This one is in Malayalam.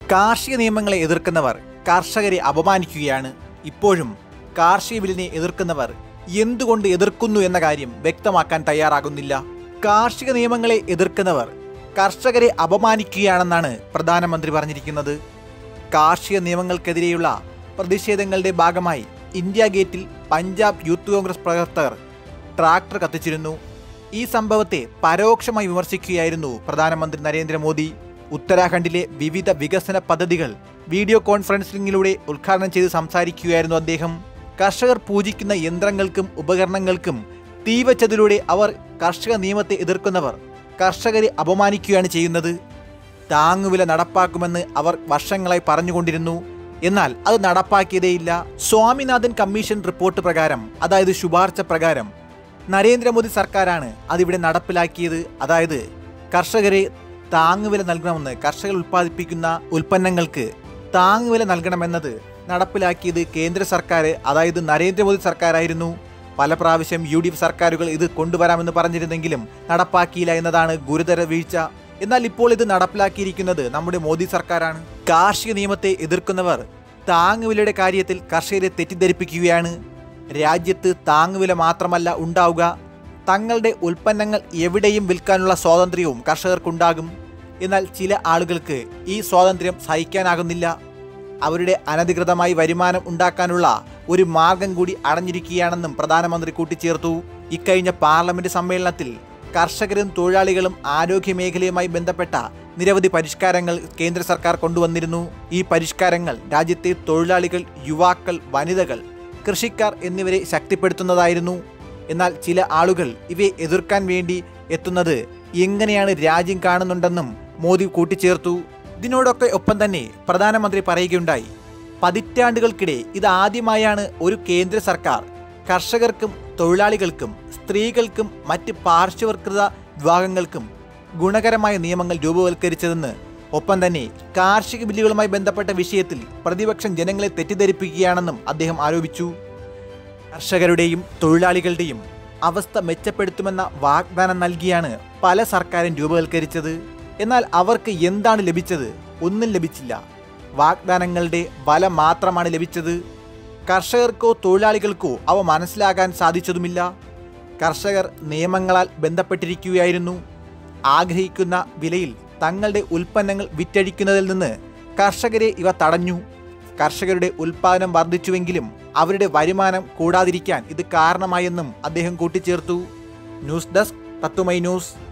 കാർഷിക നിയമങ്ങളെ എതിർക്കുന്നവർ കർഷകരെ അപമാനിക്കുകയാണ് ഇപ്പോഴും കാർഷിക ബില്ലിനെ എതിർക്കുന്നവർ എന്തുകൊണ്ട് എതിർക്കുന്നു എന്ന കാര്യം വ്യക്തമാക്കാൻ തയ്യാറാകുന്നില്ല കാർഷിക നിയമങ്ങളെ എതിർക്കുന്നവർ കർഷകരെ അപമാനിക്കുകയാണെന്നാണ് പ്രധാനമന്ത്രി പറഞ്ഞിരിക്കുന്നത് കാർഷിക നിയമങ്ങൾക്കെതിരെയുള്ള പ്രതിഷേധങ്ങളുടെ ഭാഗമായി ഇന്ത്യ ഗേറ്റിൽ പഞ്ചാബ് യൂത്ത് കോൺഗ്രസ് പ്രവർത്തകർ ട്രാക്ടർ കത്തിച്ചിരുന്നു ഈ സംഭവത്തെ പരോക്ഷമായി വിമർശിക്കുകയായിരുന്നു പ്രധാനമന്ത്രി നരേന്ദ്രമോദി ഉത്തരാഖണ്ഡിലെ വിവിധ വികസന പദ്ധതികൾ വീഡിയോ കോൺഫറൻസിംഗിലൂടെ ഉദ്ഘാടനം ചെയ്ത് സംസാരിക്കുകയായിരുന്നു അദ്ദേഹം കർഷകർ പൂജിക്കുന്ന യന്ത്രങ്ങൾക്കും ഉപകരണങ്ങൾക്കും തീവച്ചതിലൂടെ അവർ കർഷക നിയമത്തെ എതിർക്കുന്നവർ കർഷകരെ അപമാനിക്കുകയാണ് ചെയ്യുന്നത് താങ്ങുവില നടപ്പാക്കുമെന്ന് അവർ വർഷങ്ങളായി പറഞ്ഞുകൊണ്ടിരുന്നു എന്നാൽ അത് നടപ്പാക്കിയതേയില്ല സ്വാമിനാഥൻ കമ്മീഷൻ റിപ്പോർട്ട് പ്രകാരം അതായത് ശുപാർശ പ്രകാരം നരേന്ദ്രമോദി സർക്കാരാണ് അതിവിടെ നടപ്പിലാക്കിയത് അതായത് കർഷകരെ താങ്ങുവില നൽകണമെന്ന് കർഷകർ ഉൽപ്പാദിപ്പിക്കുന്ന ഉൽപ്പന്നങ്ങൾക്ക് താങ്ങുവില നൽകണമെന്നത് നടപ്പിലാക്കിയത് കേന്ദ്ര സർക്കാർ അതായത് നരേന്ദ്രമോദി സർക്കാരായിരുന്നു പല പ്രാവശ്യം യു ഡി എഫ് സർക്കാരുകൾ ഇത് കൊണ്ടുവരാമെന്ന് പറഞ്ഞിരുന്നെങ്കിലും നടപ്പാക്കിയില്ല എന്നതാണ് ഗുരുതര വീഴ്ച എന്നാൽ ഇപ്പോൾ ഇത് നടപ്പിലാക്കിയിരിക്കുന്നത് നമ്മുടെ മോദി സർക്കാരാണ് കാർഷിക നിയമത്തെ എതിർക്കുന്നവർ താങ്ങുവിലയുടെ കാര്യത്തിൽ കർഷകരെ തെറ്റിദ്ധരിപ്പിക്കുകയാണ് രാജ്യത്ത് താങ്ങുവില മാത്രമല്ല ഉണ്ടാവുക തങ്ങളുടെ ഉൽപ്പന്നങ്ങൾ എവിടെയും വിൽക്കാനുള്ള സ്വാതന്ത്ര്യവും കർഷകർക്കുണ്ടാകും എന്നാൽ ചില ആളുകൾക്ക് ഈ സ്വാതന്ത്ര്യം സഹിക്കാനാകുന്നില്ല അവരുടെ അനധികൃതമായി വരുമാനം ഉണ്ടാക്കാനുള്ള ഒരു മാർഗം കൂടി അടഞ്ഞിരിക്കുകയാണെന്നും പ്രധാനമന്ത്രി കൂട്ടിച്ചേർത്തു ഇക്കഴിഞ്ഞ പാർലമെന്റ് സമ്മേളനത്തിൽ കർഷകരും തൊഴിലാളികളും ആരോഗ്യ മേഖലയുമായി ബന്ധപ്പെട്ട നിരവധി പരിഷ്കാരങ്ങൾ കേന്ദ്ര സർക്കാർ കൊണ്ടുവന്നിരുന്നു ഈ പരിഷ്കാരങ്ങൾ രാജ്യത്തെ തൊഴിലാളികൾ യുവാക്കൾ വനിതകൾ കൃഷിക്കാർ എന്നിവരെ ശക്തിപ്പെടുത്തുന്നതായിരുന്നു എന്നാൽ ചില ആളുകൾ ഇവയെ എതിർക്കാൻ വേണ്ടി എത്തുന്നത് എങ്ങനെയാണ് രാജ്യം കാണുന്നുണ്ടെന്നും മോദി കൂട്ടിച്ചേർത്തു ഇതിനോടൊക്കെ ഒപ്പം തന്നെ പ്രധാനമന്ത്രി പറയുകയുണ്ടായി പതിറ്റാണ്ടുകൾക്കിടെ ഇതാദ്യമായാണ് ഒരു കേന്ദ്ര സർക്കാർ കർഷകർക്കും തൊഴിലാളികൾക്കും സ്ത്രീകൾക്കും മറ്റ് പാർശ്വവൽകൃത വിഭാഗങ്ങൾക്കും ഗുണകരമായ നിയമങ്ങൾ രൂപവൽക്കരിച്ചതെന്ന് ഒപ്പം തന്നെ കാർഷിക ബില്ലുകളുമായി ബന്ധപ്പെട്ട വിഷയത്തിൽ പ്രതിപക്ഷം ജനങ്ങളെ തെറ്റിദ്ധരിപ്പിക്കുകയാണെന്നും അദ്ദേഹം ആരോപിച്ചു കർഷകരുടെയും തൊഴിലാളികളുടെയും അവസ്ഥ മെച്ചപ്പെടുത്തുമെന്ന വാഗ്ദാനം നൽകിയാണ് പല സർക്കാരും രൂപവൽക്കരിച്ചത് എന്നാൽ അവർക്ക് എന്താണ് ലഭിച്ചത് ഒന്നും ലഭിച്ചില്ല വാഗ്ദാനങ്ങളുടെ ബലം മാത്രമാണ് ലഭിച്ചത് കർഷകർക്കോ തൊഴിലാളികൾക്കോ അവ മനസ്സിലാക്കാൻ സാധിച്ചതുമില്ല കർഷകർ നിയമങ്ങളാൽ ബന്ധപ്പെട്ടിരിക്കുകയായിരുന്നു ആഗ്രഹിക്കുന്ന വിലയിൽ തങ്ങളുടെ ഉൽപ്പന്നങ്ങൾ വിറ്റഴിക്കുന്നതിൽ നിന്ന് കർഷകരെ ഇവ തടഞ്ഞു കർഷകരുടെ ഉൽപ്പാദനം വർദ്ധിച്ചുവെങ്കിലും അവരുടെ വരുമാനം കൂടാതിരിക്കാൻ ഇത് കാരണമായെന്നും അദ്ദേഹം കൂട്ടിച്ചേർത്തു ന്യൂസ് ഡെസ്ക് തത്തുമൈ ന്യൂസ്